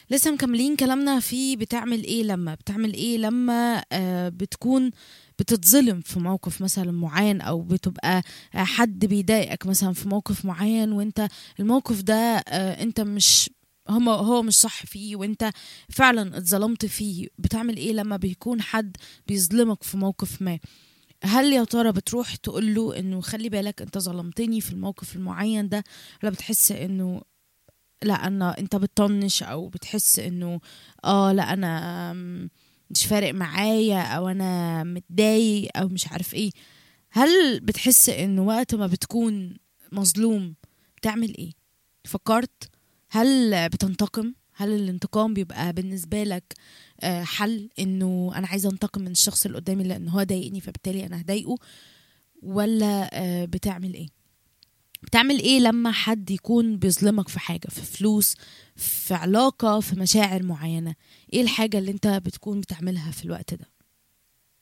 لسه مكملين كلامنا في بتعمل ايه لما بتعمل ايه لما آه بتكون بتتظلم في موقف مثلا معين او بتبقى آه، حد بيضايقك مثلا في موقف معين وانت الموقف ده آه انت مش هو هو مش صح فيه وانت فعلا اتظلمت فيه بتعمل ايه لما بيكون حد بيظلمك في موقف ما هل يا ترى بتروح تقول له انه خلي بالك انت ظلمتني في الموقف المعين ده ولا بتحس انه لا انا انت بتطنش او بتحس انه اه لا انا أم، مش فارق معايا او انا متضايق او مش عارف ايه هل بتحس انه وقت ما بتكون مظلوم بتعمل ايه فكرت هل بتنتقم هل الانتقام بيبقى بالنسبة لك آه، حل انه انا عايزة انتقم من الشخص اللي قدامي لان هو ضايقني فبالتالي انا هضايقه ولا آه، بتعمل ايه بتعمل ايه لما حد يكون بيظلمك في حاجة في فلوس في علاقة في مشاعر معينة ايه الحاجة اللي انت بتكون بتعملها في الوقت ده